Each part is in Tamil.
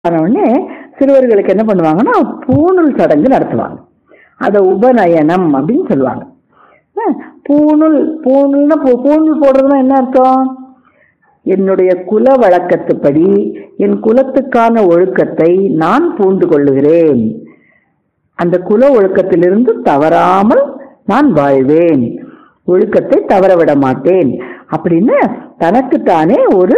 ஆன உடனே சிறுவர்களுக்கு என்ன பண்ணுவாங்கன்னா பூணூல் சடங்கு நடத்துவாங்க அதை உபநயனம் அப்படின்னு சொல்லுவாங்க அஹ் பூணூல் பூணூல்னா பூ- பூணூல் போடுறதுன்னா என்ன அர்த்தம் என்னுடைய குல வழக்கத்துப்படி என் குலத்துக்கான ஒழுக்கத்தை நான் பூண்டு கொள்ளுகிறேன் அந்த குல ஒழுக்கத்திலிருந்து தவறாமல் நான் வாழ்வேன் ஒழுக்கத்தை தவற விட மாட்டேன் அப்படின்னு தனக்குத்தானே ஒரு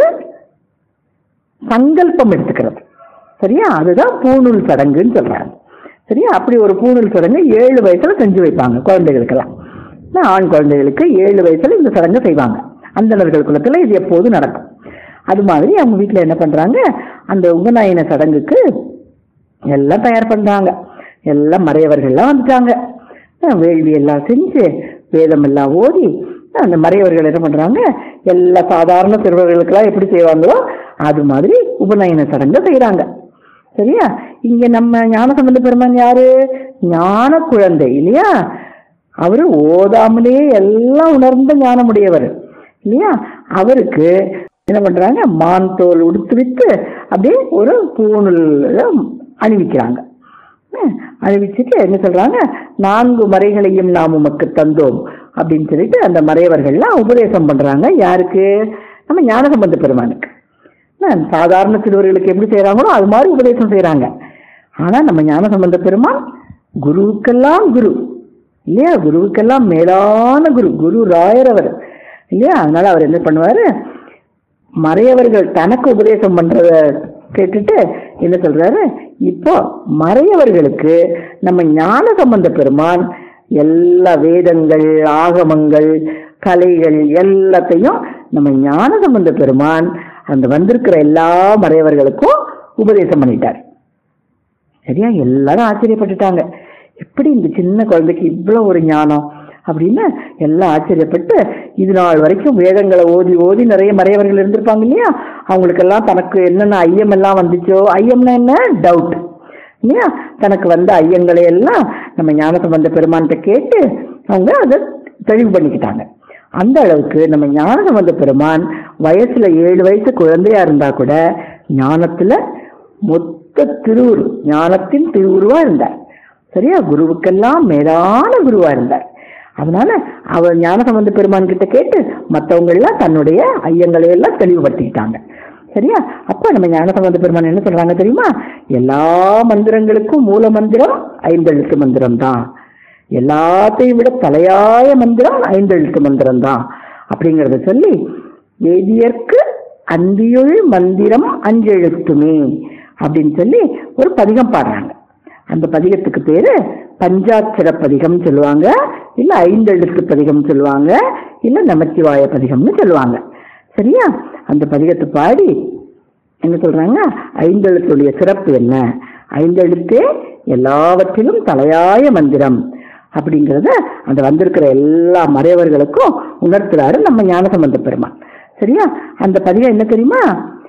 சங்கல்பம் எடுத்துக்கிறது சரியா அதுதான் பூணூல் சடங்குன்னு சொல்றாங்க சரியா அப்படி ஒரு பூணூல் சடங்கு ஏழு வயசுல செஞ்சு வைப்பாங்க குழந்தைகளுக்கெல்லாம் ஆனா, ஆண் குழந்தைகளுக்கு ஏழு வயசுல இந்த சடங்கு செய்வாங்க அந்தணர்கள் குலத்துல இது எப்போதும் நடக்கும் அது மாதிரி அவங்க வீட்ல என்ன பண்றாங்க அந்த உபநயன சடங்குக்கு எல்லாம் தயார் பண்றாங்க எல்லாம் மறையவர்கள்லாம் வந்துட்டாங்க அஹ் வேள்வி எல்லாம் செஞ்சு வேதம் எல்லாம் ஓதி அந்த மறையவர்கள் என்ன பண்றாங்க எல்லா சாதாரண சிறுவர்களுக்கெல்லாம் எப்படி செய்வாங்களோ அது மாதிரி உபநயன சடங்கு செய்றாங்க சரியா இங்க நம்ம ஞானசம்பந்த பெருமான் யாரு ஞான குழந்தை இல்லையா அவரு ஓதாமலே எல்லாம் உணர்ந்த ஞானமுடையவர் இல்லையா அவருக்கு என்ன பண்றாங்க மான் தோல் உடுத்து வித்து அப்படியே ஒரு பூணூல் அணிவிக்கிறாங்க ஹம், அணிவிச்சுட்டு என்ன சொல்றாங்க நான்கு மறைகளையும் நாம் உமக்கு தந்தோம் அப்படின்னு சொல்லிட்டு அந்த மறையவர்கள்லாம் உபதேசம் பண்றாங்க யாருக்கு நம்ம ஞானசம்பந்த பெருமானுக்கு என்ன, சாதாரண சிறுவர்களுக்கு எப்படி செய்றாங்களோ அது மாதிரி உபதேசம் செய்றாங்க ஆனா நம்ம ஞானசம்பந்த பெருமான் குருவுக்கெல்லாம் குரு இல்லையா குருவுக்கெல்லாம் மேலான குரு குரு ராயர் அவர் இல்லையா அதனால அவர் என்ன பண்ணுவாரு மறையவர்கள் தனக்கு உபதேசம் பண்றத கேட்டுட்டு என்ன சொல்றாரு இப்போ மறையவர்களுக்கு நம்ம ஞான சம்பந்த பெருமான் எல்லா வேதங்கள் ஆகமங்கள் கலைகள் எல்லாத்தையும் நம்ம ஞான சம்பந்த பெருமான் அந்த வந்திருக்கிற எல்லா மறையவர்களுக்கும் உபதேசம் பண்ணிட்டார் சரியா எல்லாரும் ஆச்சரியப்பட்டுட்டாங்க எப்படி இந்த சின்ன குழந்தைக்கு இவ்வளவு ஒரு ஞானம் அப்படின்னு எல்லாம் ஆச்சரியப்பட்டு இது நாள் வரைக்கும் வேதங்களை ஓதி ஓதி நிறைய மறையவர்கள் இருந்திருப்பாங்க இல்லையா அவங்களுக்கெல்லாம் தனக்கு என்னென்ன ஐயம் எல்லாம் வந்துச்சோ ஐயம்னா என்ன டவுட் இல்லையா தனக்கு வந்த ஐயங்களை எல்லாம் நம்ம ஞானசம்பந்த பெருமான்கிட்ட கேட்டு அவங்க அதை தெளிவு பண்ணிக்கிட்டாங்க அந்த அளவுக்கு நம்ம ஞானசம்பந்த பெருமான் வயசுல ஏழு வயசு குழந்தையா இருந்தா கூட ஞானத்துல மொத்த திருவுரு ஞானத்தின் திருவுருவா இருந்தார் சரியா குருவுக்கெல்லாம் மேலான குருவா இருந்தார் அதனால அவர் ஞானசம்பந்த பெருமான் கிட்ட கேட்டு மத்தவங்க எல்லாம் தன்னுடைய ஐயங்களை எல்லாம் தெளிவுபடுத்திக்கிட்டாங்க சரியா அப்ப நம்ம ஞானசம்பந்த பெருமான் என்ன சொல்றாங்க தெரியுமா எல்லா மந்திரங்களுக்கும் மூல மந்திரம் ஐந்தெழுத்து மந்திரம் தான் எல்லாத்தையும் விட தலையாய மந்திரம் ஐந்தெழுத்து மந்திரம் தான் அப்படிங்கறத சொல்லி வேதியர்க்கு அந்தியுள் மந்திரம் அஞ்செழுத்துமே அப்படின்னு சொல்லி ஒரு பதிகம் பாடுறாங்க அந்த பதிகத்துக்கு பேரு பஞ்சாட்சர பதிகம் சொல்லுவாங்க இல்ல ஐந்தெழுத்து பதிகம் சொல்லுவாங்க இல்ல நமச்சிவாய பதிகம்னு சொல்லுவாங்க சரியா அந்த பதிகத்தை பாடி என்ன சொல்றாங்க ஐந்தெழுத்துடைய சிறப்பு என்ன ஐந்தெழுத்தே எல்லாவற்றிலும் தலையாய மந்திரம் அப்படிங்கறத அந்த வந்திருக்கிற எல்லா மறையவர்களுக்கும் உணர்த்துறாரு நம்ம ஞானசம்பந்த பெருமான் சரியா அந்த பதிகம் என்ன தெரியுமா